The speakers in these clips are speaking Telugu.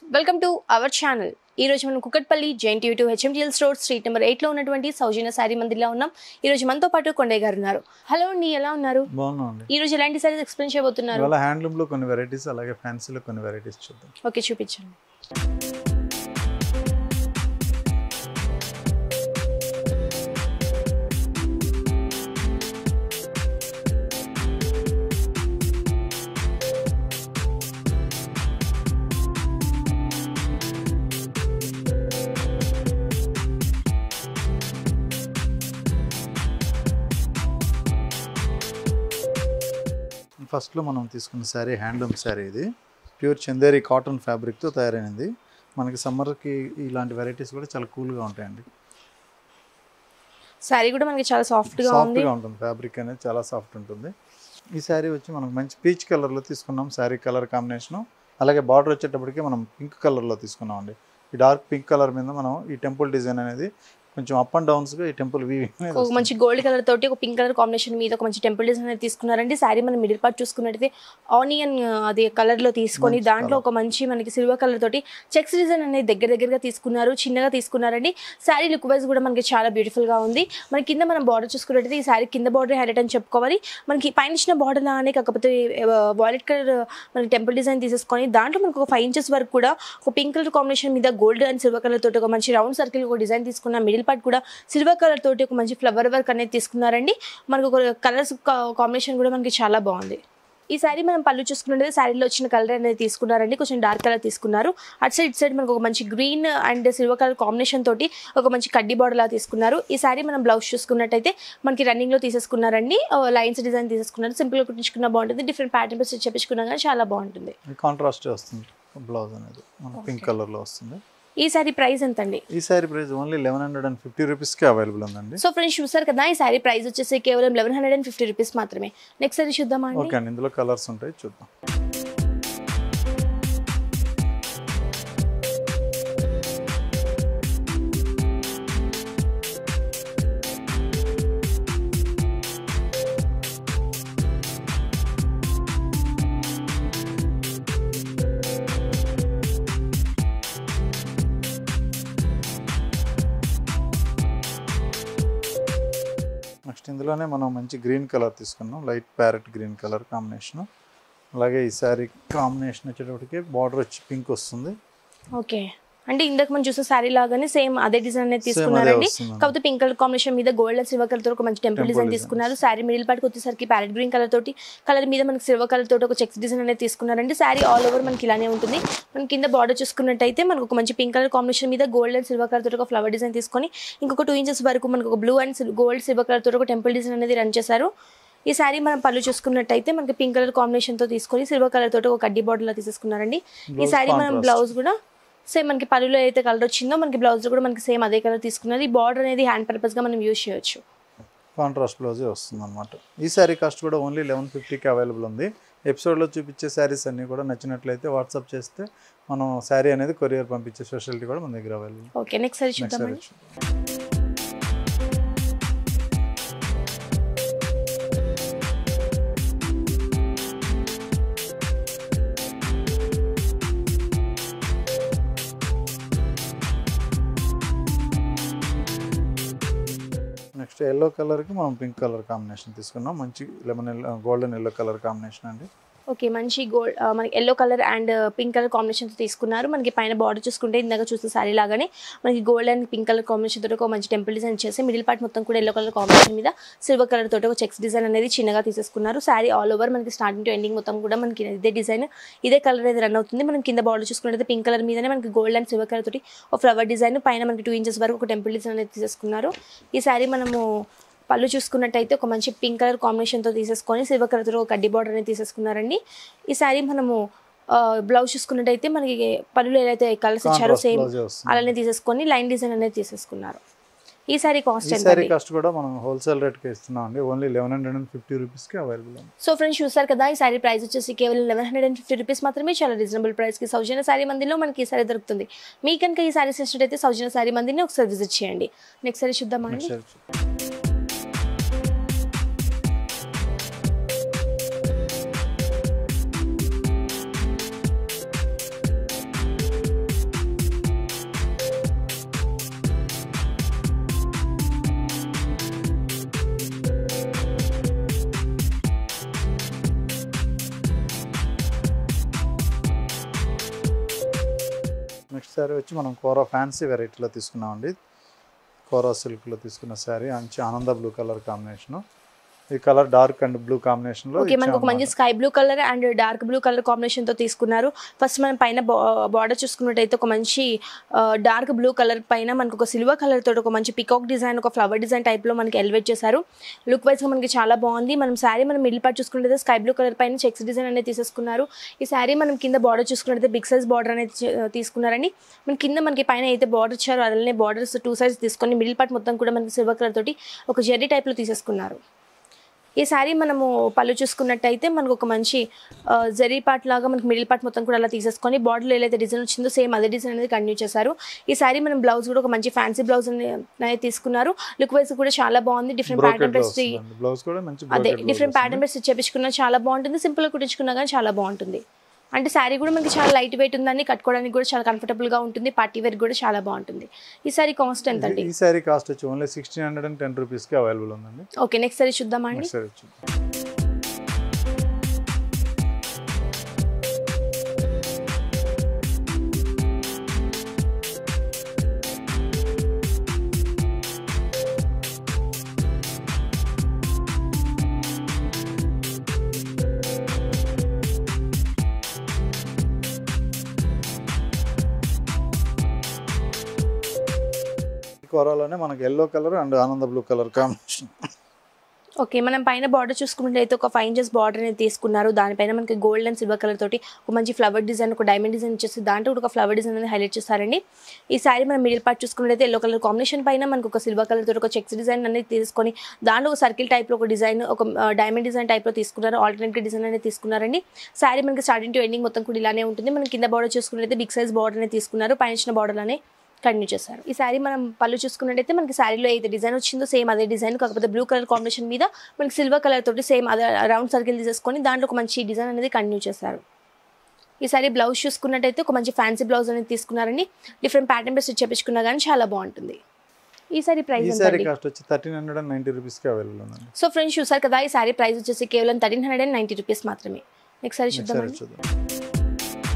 వెల్కమ్ టు అవర్ ఛానల్ ఈ రోజు మనం Kukatpally Jain TV to HMDL store street number eight లో ఉన్నటువంటి సౌజన్య శారీ మందిర్లో ఉన్నాం ఈ రోజు మనతో పాటు కొండయ్య గారు ఉన్నారు హలో అండి ఎలా ఉన్నారు బాగున్నాం అండి ఈ రోజు ఎలాంటి సారీస్ ఎక్స్ప్లెయిన్ చేయబోతున్నారు ఇవాళ హ్యాండ్లూమ్ లో కొన్ని వెరైటీస్ అలాగే ఫ్యాన్సీలో కొన్ని వెరైటీస్ చూద్దాం ఓకే చూపించండి ఫస్ట్ లో మనం తీసుకున్న శారీ హ్యాండ్లూమ్ శారీ ఇది ప్యూర్ చందేరి కాటన్ ఫ్యాబ్రిక్ తో తయారైనది మనకి సమ్మర్ కి ఇలాంటి వెరైటీస్ కూడా చాలా కూల్ గా ఉంటాయండి శారీ కూడా మనకి చాలా సాఫ్ట్ గా సాఫ్ట్ ఉంది గా ఉంటుంది ఫ్యాబ్రిక్ అనేది చాలా సాఫ్ట్ ఉంటుంది ఈ శారీ వచ్చి మనకు మంచి పీచ్ కలర్ లో తీసుకున్నాం శారీ కలర్ కాంబినేషన్ అలాగే బార్డర్ వచ్చేటప్పటికి మనం పింక్ కలర్ లో తీసుకున్నాం అండి ఈ డార్క్ పింక్ కలర్ మీద మనం ఈ టెంపుల్ డిజైన్ అనేది కొంచెం అప్ అండ్ డౌన్స్ గా ఈ టెంపుల్ వీవింగ్ ఒక మంచి గోల్డ్ కలర్ తోటి ఒక పింక్ కలర్ కాంబినేషన్ మీద ఒక మంచి టెంపుల్ డిజైన్ అనేది తీసుకున్నారండి శారీ మనం మిడిల్ పార్ట్ చూసుకున్నట్టయితే ఆనియన్ అది కలర్ లో తీసుకొని మంచి దాంట్లో colour. ఒక మంచి మనకి సిల్వర్ కలర్ తోటి చెక్స్ డిజైన్ అనేది దగ్గర దగ్గరగా తీసుకున్నారు చిన్నగా తీసుకున్నారండి శారీ లుక్ వైజ్ కూడా మనకి చాలా బ్యూటిఫుల్ గా ఉంది మన కింద మనం బార్డర్ చూసుకున్నట్టయితే ఈ శారీ కింద బార్డర్ హైలైట్ అని చెప్పుకోవాలి మనకి పైన ఇచ్చిన బార్డర్ లానే కాకపోతే వాయిలెట్ కలర్ మనకి టెంపుల్ డిజైన్ తీసేసుకొని దాంట్లో మనకు ఒక ఫైవ్ ఇంచెస్ వరకు కూడా ఒక పింక్ కలర్ కాంబినేషన్ మీద గోల్డ్ అండ్ సిల్వర్ కలర్ తోటి ఒక మంచి రౌండ్ సర్కిల్ ఒక డిజైన్ తీసుకున్న మిడిల్ పార్ట్ కూడా సిల్వర్ కలర్ తోటి ఒక మంచి ఫ్లవర్ వర్క్ అనేది తీసుకున్నారండి మనకు ఒక కలర్స్ కాంబినేషన్ కూడా మనకి చాలా బాగుంది ఈ శారీ మనం పళ్ళు చూసుకున్నట్టు శారీలో వచ్చిన కలర్ అనేది తీసుకున్నారండి కొంచెం డార్క్ కలర్ తీసుకున్నారు అటు సైడ్ ఇటు సైడ్ మనకు ఒక మంచి green and silver colour combination తోటి ఒక మంచి కడ్డీ బార్డర్ లా తీసుకున్నారు ఈ శారీ మనం బ్లౌజ్ చూసుకున్నట్టయితే మనకి రన్నింగ్ లో తీసేసుకున్నారండి లైన్స్ డిజైన్ తీసేసుకున్నారు సింపుల్ గా కుట్టించుకున్న బాగుంటుంది డిఫరెంట్ ప్యాటర్న్ చెప్పించుకున్నా కానీ చాలా బాగుంటుంది కాంట్రాస్ట్ వస్తుంది బ్లౌజ్ అనేది మన పింక్ కలర్ లో వస్తుంది ఈ శారీ ప్రైస్ ఎంత అండి ఈ sari price only eleven hundred and fifty రూపీస్కి అవైలబుల్ ఉందండి సో ఫ్రెండ్స్ చూసారు కదా ఈ శారీ ప్రైస్ వచ్చేసి కేవలం eleven hundred and fifty rupees మాత్రమే నెక్స్ట్ సారీ చూద్దామా అండి ఓకే అండి ఇందులో కలర్స్ ఉంటాయి చూద్దాం నెక్స్ట్ ఇందులోనే మనం మంచి గ్రీన్ కలర్ తీసుకున్నాం light parrot green colour combination అలాగే ఈ శారీ కాంబినేషన్ వచ్చేటప్పటికి బార్డర్ వచ్చి పింక్ వస్తుంది ఓకే అంటే ఇందాక మనం చూసిన శారీ లాగానే సేమ్ అదే డిజైన్ అనేది Same అదే తీసుకున్నారండి వస్తుందండి. కాకపోతే పింక్ కలర్ కాంబినేషన్ మీద గోల్డ్ అండ్ సిల్వర్ కలర్ తో ఒక మంచి టెంపుల్ Temple డిజైన్ design. తీసుకున్నారు శారీ మిడిల్ పార్ట్ వచ్చేసరికి ప్యారెట్ గ్రీన్ కలర్ తోటి కలర్ మీద మనకి సిల్వర్ కలర్ తోటి ఒక చెక్స్ డిజైన్ అనేది తీసుకున్నారండి శారీ ఆల్ ఓవర్ మనకి ఇలానే ఉంటుంది మనం కింద బార్డర్ చూసుకున్నట్టయితే మనకు ఒక మంచి పింక్ కలర్ కాంబినేషన్ మీద గోల్డ్ అండ్ సిల్వర్ కలర్ తోటి ఒక ఫ్లవర్ డిజైన్ తీసుకొని ఇంకొక టూ ఇంచెస్ వరకు మనకు ఒక blue and gold silver colour తోటి ఒక టెంపుల్ డిజైన్ అనేది రన్ చేశారు ఈ శారీ మనం పళ్ళు చూసుకున్నట్టయితే మనకి పింక్ కలర్ కాంబినేషన్ తో తీసుకొని సిల్వర్ కలర్ తోటి ఒక కడ్డీ బార్డర్ లా తీసేసుకున్నారండి ఈ Blouse శారీ మనం contrast. బ్లౌజ్ కూడా సేమ్ మనకి పళ్ళులో అయితే కలర్ వచ్చిందో మనకి బ్లౌజ్ కూడా మనకి సేమ్ అదే కలర్ తీసుకున్నది ఈ బార్డర్ అనేది హ్యాండ్ పర్పస్ గా మనం యూజ్ చేయొచ్చు కాంట్రాస్ట్ బ్లౌజే వస్తుంది అనమాట ఈ శారీ కాస్ట్ కూడా ఓన్లీ లెవెన్ ఫిఫ్టీకి అవైలబుల్ ఉంది ఎపిసోడ్లో చూపించే శారీస్ అన్నీ కూడా నచ్చినట్లయితే వాట్సాప్ చేస్తే మనం శారీ అనేది కొరియర్ పంపించే స్పెషాలిటీ కూడా మన దగ్గర available okay next sari next sari చూద్దామండి నెక్స్ట్ ఎల్లో కలర్కి మనం పింక్ కలర్ కాంబినేషన్ తీసుకున్నాం మంచి lemon yellow golden yellow colour combination అండి ఓకే మంచి గోల్డ్ మనకి yellow colour and pink colour combination తీసుకున్నారు మనకి పైన బార్డర్ చూసుకుంటే ఇందాక చూసిన శారీ లాగానే మనకి gold and pink colour combination తోటి ఒక మంచి టెంపుల్ డిజైన్ చేసి మిడిల్ పార్ట్ మొత్తం కూడా ఎల్లో కలర్ కాంబినేషన్ మీద సిల్వర్ కలర్ తోటి ఒక చెక్స్ డిజైన్ అనేది చిన్నగా తీసేసుకున్నారు శారీ ఆల్ ఓవర్ మనకి స్టార్టింగ్ టు ఎండింగ్ మొత్తం కూడా మనకి ఇదే డిజైన్ ఇదే కలర్ అనేది రన్ అవుతుంది మనం కింద బార్డర్ చూసుకున్నట్లయితే పింక్ కలర్ మీదనే మనకి గోల్డ్ అండ్ సిల్వర్ కలర్ తోటి ఒక ఫ్లవర్ డిజైన్ పైన మనకి టూ ఇంచెస్ వరకు ఒక టెంపుల్ డిజైన్ అనేది తీసేసుకున్నారు ఈ శారీ మనము పళ్ళు చూసుకున్నట్టయితే ఒక మంచి పింక్ కలర్ కాంబినేషన్తో తీసేసుకొని సిల్వర్ కలర్తో ఒక కడ్డీ బార్డర్ అనేది తీసేసుకున్నారండి ఈ శారీ మనము బ్లౌజ్ చూసుకున్నట్టయితే మనకి పళ్ళు ఏదైతే కలర్స్ ఇచ్చారో Contrast సేమ్ blouse ఏ వస్తుంది. అలానే తీసేసుకొని లైన్ డిజైన్ అనేది తీసేసుకున్నారు ఈ శారీ కాస్ట్ ఈ ఎంత శారీ అండి? కాస్ట్ కూడా మనం హోల్సేల్ రేట్కి ఇస్తున్నాం అండి only eleven hundred and fifty రూపీస్కి అవైలబుల్ ఉంది సో ఫ్రెండ్స్ చూసారు కదా ఈ శారీ ప్రైస్ వచ్చేసి కేవలం eleven hundred and fifty rupees మాత్రమే చాలా రీజనబుల్ ప్రైస్కి సౌజన్య శారీ మందిలో మనకి ఈ శారీ దొరుకుతుంది మీకు కనుక ఈ శారీ ఇచ్చినట్టయితే సౌజన్య శారీ మందిని ఒకసారి విజిట్ చేయండి నెక్స్ట్ సారీ చూద్దామా అండి నెక్స్ట్ శారీ శారీ వచ్చి మనం కోరా ఫ్యాన్సీ వెరైటీలో తీసుకున్నామండి కోరా సిల్క్లో తీసుకున్న శారీ మంచి ఆనంద బ్లూ కలర్ కాంబినేషను ఈ కలర్ డార్క్ అండ్ బ్లూ కాంబినేషన్లో ఓకే మనకు ఒక మంచి sky blue colour and dark blue colour combination తో తీసుకున్నారు ఫస్ట్ మనం పైన బార్డర్ చూసుకున్నట్టయితే ఒక మంచి డార్క్ బ్లూ కలర్ పైన మనకు ఒక సిల్వర్ కలర్ తోటి ఒక మంచి పికాక్ డిజైన్ ఒక ఫ్లవర్ డిజైన్ టైప్ లో మనకి ఎలివేట్ చేశారు లుక్ వైజ్ గా మనకి చాలా బాగుంది మనం శారీ మనం మిడిల్ పార్ట్ చూసుకున్నట్టయితే స్కై బ్లూ కలర్ పైన చెక్స్ డిజైన్ అనేది తీసేసుకున్నారు ఈ శారీ మనం కింద బార్డర్ చూసుకున్నట్టయితే బిగ్ సైజ్ బార్డర్ అనేది చే- తీసుకున్నారండి మన కింద మనకి పైన అయితే బార్డర్ ఇచ్చారో అలానే బార్డర్స్ టూ సైడ్స్ తీసుకొని మిడిల్ పార్ట్ మొత్తం కూడా మనకి సిల్వర్ కలర్ తోటి ఒక జెర్రీ టైప్ లో తీసేసుకున్నారు ఈ శారీ మనము పళ్ళు చూసుకున్నట్టయితే మనకు ఒక మంచి ఆ, జరీ పార్ట్ లాగా మనకి మిడిల్ పార్ట్ మొత్తం కూడా అలా తీసేసుకొని బాడీలో ఏదైతే డిజైన్ వచ్చిందో సేమ్ అదే డిజైన్ అనేది కంటిన్యూ చేశారు ఈ శారీ మనం బ్లౌజ్ కూడా ఒక మంచి ఫ్యాన్సీ బ్లౌజ్ అనేది తీసుకున్నారు లుక్ వైజ్ కూడా చాలా బాగుంది డిఫరెంట్ ప్యాటర్న్ బెస్ట్ బ్లౌజ్ కూడా మంచి అదే brocade different blouse pattern best చేపించుకున్నా చాలా బాగుంటుంది సింపుల్గా కుట్టించుకున్నా కానీ చాలా బాగుంటుంది అంటే శారీ కూడా మనకి చాలా లైట్ వెయిట్ ఉందని కట్టుకోవడానికి కూడా చాలా కంఫర్టబుల్గా ఉంటుంది పార్టీ వేర్ కూడా చాలా బాగుంటుంది ఈ శారీ కాస్ట్ ఎంత అండి వస్తుంది. ఈ శారీ కాస్ట్ వచ్చి only sixteen hundred and ten రూపీస్కి అవైలబుల్ ఉందండి ఓకే నెక్స్ట్ శారీ చూద్దామా అండి నెక్స్ట్ శారీ వచ్చి ఈ కూరలోనే మనకి ఎల్లో కలర్ అండ్ ఆనంద బ్లూ కలర్ కాంబినేషన్ ఓకే మనం పైన బార్డర్ చూసుకున్నట్లయితే ఒక ఫైవ్ ఇంచెస్ బార్డర్ అనేది తీసుకున్నారు దానిపైన మనకి గోల్డ్ అండ్ సిల్వర్ కలర్ తోటి ఒక మంచి ఫ్లవర్ డిజైన్ ఒక డైమండ్ డిజైన్ ఇచ్చేసి దాంట్లో కూడా ఒక ఫ్లవర్ డిజైన్ అనేది హైలైట్ చేస్తారండి ఈ శారీ మనం మిడిల్ పార్ట్ చూసుకున్నట్లయితే ఎల్లో కలర్ కాంబినేషన్ పైన మనకు ఒక సిల్వర్ కలర్ తోటి ఒక చెక్స్ డిజైన్ అనేది తీసుకొని దాంట్లో ఒక సర్కిల్ టైప్లో ఒక డిజైన్ ఒక డైమండ్ డిజైన్ టైప్లో తీసుకున్నారు ఆల్టర్నేట్ డిజైన్ అనేది తీసుకున్నారండి శారీ మనకి స్టార్టింగ్ టు ఎండింగ్ మొత్తం కూడా ఇలానే ఉంటుంది మనం కింద బార్డర్ చూసుకున్నట్లయితే బిగ్ సైజ్ బార్డర్ అనేది తీసుకున్నారు పైన ఇచ్చిన బార్డర్ అనే కంటిన్యూ చేశారు ఈ శారీ మనం పళ్ళు చూసుకున్నట్టయితే మనకి శారీలో అయితే డిజైన్ వచ్చిందో సేమ్ అదే డిజైన్ కాకపోతే బ్లూ కలర్ కాంబినేషన్ మీద మనకి సిల్వర్ కలర్ తోటి సేమ్ అదే రౌండ్ సర్కిల్ తీసేసుకొని దాంట్లో ఒక మంచి డిజైన్ అనేది కంటిన్యూ చేశారు ఈ సారీ బ్లౌజ్ చూసుకున్నట్టయితే ఒక మంచి ఫ్యాన్సీ బ్లౌజ్ అనేది తీసుకున్నారండి డిఫరెంట్ ప్యాటర్న్ బెస్ట్ చెప్పించుకున్నా కానీ చాలా బాగుంటుంది ఈ సారీ ప్రైస్ ఈ ఎంత శారీ అండి కాస్ట్ వచ్చి థర్టీన్ హండ్రెడ్ అండ్ నైంటీ రూపీస్కి అవైలబుల్ ఉందండి సో ఫ్రెండ్స్ చూసారు కదా ఈ సారీ ప్రైస్ వచ్చేసి కేవలం thirteen hundred and ninety rupees మాత్రమే నెక్స్ట్ సారీ నెక్స్ట్ శారీ చూద్దామండి చూద్దాం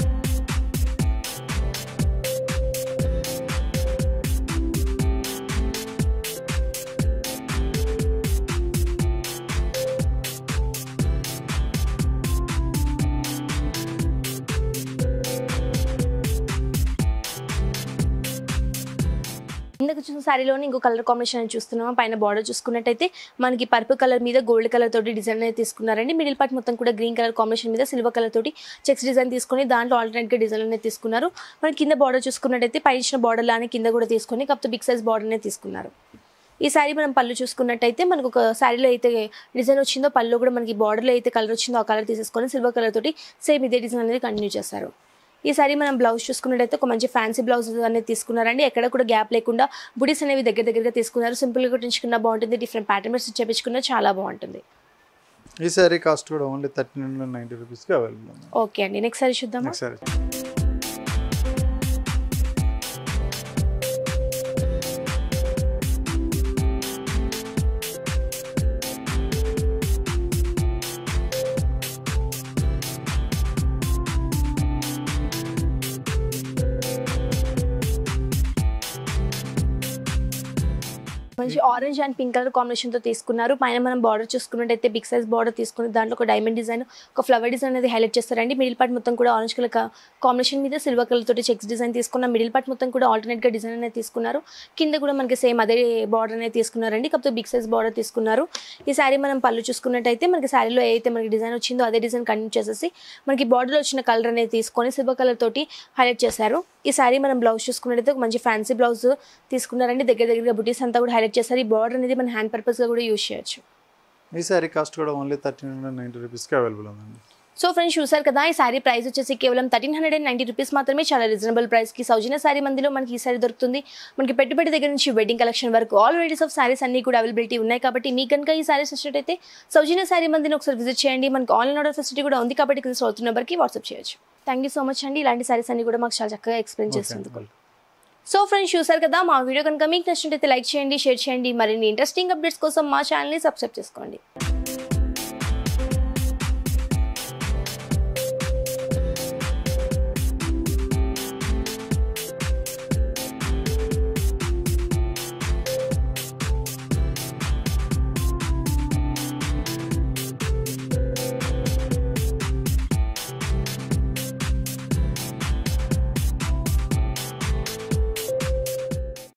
ఇందాక చూసిన శారీలోని ఇంకో కలర్ కాంబినేషన్ అని చూస్తున్నాం పైన బార్డర్ చూసుకున్నట్టయితే మనకి పర్పుల్ కలర్ మీద గోల్డ్ కలర్ తోటి డిజైన్ అనేది తీసుకున్నారండి మిడిల్ పార్ట్ మొత్తం కూడా గ్రీన్ కలర్ కాంబినేషన్ మీద సిల్వర్ కలర్ తోటి చెక్స్ డిజైన్ తీసుకొని దాంట్లో ఆల్టర్నేట్గా డిజైన్ అనేది తీసుకున్నారు మన కింద బార్డర్ చూసుకున్నట్టయితే పై ఇచ్చిన బార్డర్ లానే కింద కూడా తీసుకొని కాకపోతే బిగ్ సైజ్ బార్డర్ అనేది తీసుకున్నారు ఈ శారీ మనం పళ్ళు చూసుకున్నట్టయితే మనకు ఒక శారీలో అయితే డిజైన్ వచ్చిందో పళ్ళు కూడా మనకి బార్డర్లో అయితే కలర్ వచ్చిందో ఆ కలర్ తీసేసుకొని సిల్వర్ కలర్ తోటి సేమ్ ఇదే డిజైన్ అనేది కంటిన్యూ చేశారు ఈ సారీ మనం బ్లౌజ్ చూసుకున్నట్టయితే ఒక మంచి ఫ్యాన్సీ బ్లౌజ్ అనేది తీసుకున్నారండి ఎక్కడ కూడా గ్యాప్ లేకుండా బుడీస్ అనేవి దగ్గర దగ్గరగా తీసుకున్నారు సింపుల్గా కుట్టించుకున్నా బాగుంటుంది డిఫరెంట్ ప్యాటర్న్స్ చేపించుకున్నా చాలా బాగుంటుంది ఈ శారీ కాస్ట్ కూడా only thirteen hundred and ninety రూపీస్కి అవైలబుల్ ఉంది ఓకే అండి నెక్స్ట్ సారీ చూద్దామా నెక్స్ట్ శారీ మంచి orange and pink colour combination తో తీసుకున్నారు పైన మనం బార్డర్ చూసుకున్నట్టయితే బిగ్ సైజ్ బార్డర్ తీసుకుని దాంట్లో ఒక డైమండ్ డిజైన్ ఒక ఫ్లవర్ డిజైన్ అనేది హైలైట్ చేస్తారండి మిడిల్ పార్ట్ మొత్తం కూడా ఆరెంజ్ కలర్ కాంబినేషన్ మీద సిల్వర్ కలర్ తోటి చెక్స్ డిజైన్ తీసుకున్న మిడిల్ పార్ట్ మొత్తం కూడా ఆల్టర్నేట్ గా డిజైన్ అనేది తీసుకున్నారు కింద కూడా మనకి సేమ్ అదే బార్డర్ అనేది తీసుకున్నారండి కాకపోతే బిగ్ సైజ్ బార్డర్ తీసుకున్నారు ఈ శారీ మనం పళ్ళు చూసుకున్నట్టయితే మనకి శారీలో ఏదైతే మనకి డిజైన్ వచ్చిందో అదే డిజైన్ కంటిన్యూ చేసేసి మనకి బార్డర్లో వచ్చిన కలర్ అనేది తీసుకొని సిల్వర్ కలర్ తోటి హైలైట్ చేశారు ఈ శారీ మనం బ్లౌజ్ చూసుకున్నట్టయితే ఒక మంచి ఫ్యాన్సీ బ్లౌజ్ తీసుకున్నారండి దగ్గర దగ్గరగా బుటీస్ అంతా కూడా హైలైట్ చేస్తారు ఈ బార్డర్ అనేది మన హ్యాండ్ పర్పస్గా కూడా యూజ్ చేయొచ్చు ఈ శారీ కాస్ట్ కూడా ఓన్లీ థర్టీన్ హండ్రెడ్ నైంటీ రూపీస్కి అవైలబుల్ ఉందండి సో ఫ్రెండ్స్ చూసారు కదా ఈ శారీ ప్రైస్ వచ్చేసి కేవలం thirteen hundred and ninety rupees మాత్రమే చాలా రీజనబుల్ ప్రైస్కి సౌజన్య శారీ మందిలో మనకి ఈ శారీ దొరుకుతుంది మనకి పెట్టుబడి దగ్గర నుంచి వెడ్డింగ్ కలెక్షన్ వరకు ఆల్ వెరైటీస్ ఆఫ్ శారీస్ అన్ని కూడా అవైలబిలిటీ ఉన్నాయి కాబట్టి మీకు కనుక ఈ శారీస్ నచ్చినట్టయితే సౌజన్య శారీ మందిని ఒకసారి విజిట్ చేయండి మనకి ఆన్లైన్ ఆర్డర్ ఫెసిలిటీ కూడా ఉంది కాబట్టి కింద అవుతున్న నెంబర్కి వాట్సాప్ చేయొచ్చు థ్యాంక్ యూ సో మచ్ అండి ఇలాంటి శారీస్ అన్ని కూడా మాకు చాలా చక్కగా ఎక్స్ప్లెయిన్ చేసేందుకు సో ఫ్రెండ్స్ చూసారు కదా మా వీడియో కనుక మీకు నచ్చినట్టయితే లైక్ చేయండి షేర్ చేయండి మరిన్ని ఇంట్రెస్టింగ్ అప్డేట్స్ కోసం మా ఛానల్ని సబ్స్క్రైబ్ చేసుకోండి